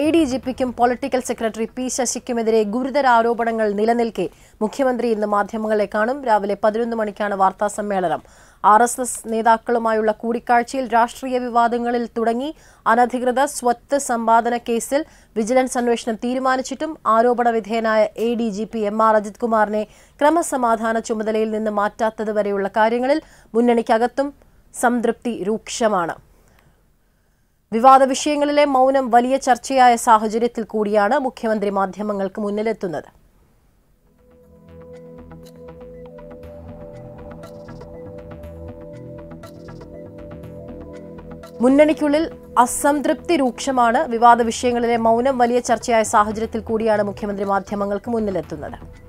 D G പിക്കും political secretary P ശശിക്കുമെതിരെ ഗുരുതര ആരോപണങ്ങൾ നിലനിൽക്കെ മുഖ്യമന്ത്രി ഇന്ന് മാധ്യമങ്ങളെ കാണും രാവിലെ പതിനൊന്ന് മണിക്കാണ് വാർത്താ സമ്മേളനം ആർ എസ് എസ് നേതാക്കളുമായുള്ള കൂടിക്കാഴ്ചയിൽ രാഷ്ട്രീയ വിവാദങ്ങളിൽ തുടങ്ങി അനധികൃത സ്വത്ത് സമ്പാദന കേസിൽ വിജിലൻസ് അന്വേഷണം തീരുമാനിച്ചിട്ടും ആരോപണ വിധേയനായ A D G P M R Ajith കുമാറിനെ ക്രമസമാധാന ചുമതലയിൽ നിന്ന് മാറ്റാത്തതുവരെയുള്ള കാര്യങ്ങളിൽ മുന്നണിക്കകത്തും സംതൃപ്തി രൂക്ഷമാണ് വിവാദ വിഷയങ്ങളിലെ മൗനം വലിയ ചർച്ചയായ സാഹചര്യത്തിൽ കൂടിയാണ് മുഖ്യമന്ത്രി മാധ്യമങ്ങൾക്ക് മുന്നിലെത്തുന്നത് മുന്നണിക്കുള്ളിൽ അസംതൃപ്തി രൂക്ഷമാണ് വിവാദ വിഷയങ്ങളിലെ മൗനം വലിയ ചർച്ചയായ സാഹചര്യത്തിൽ കൂടിയാണ് മുഖ്യമന്ത്രി മാധ്യമങ്ങൾക്ക് മുന്നിലെത്തുന്നത്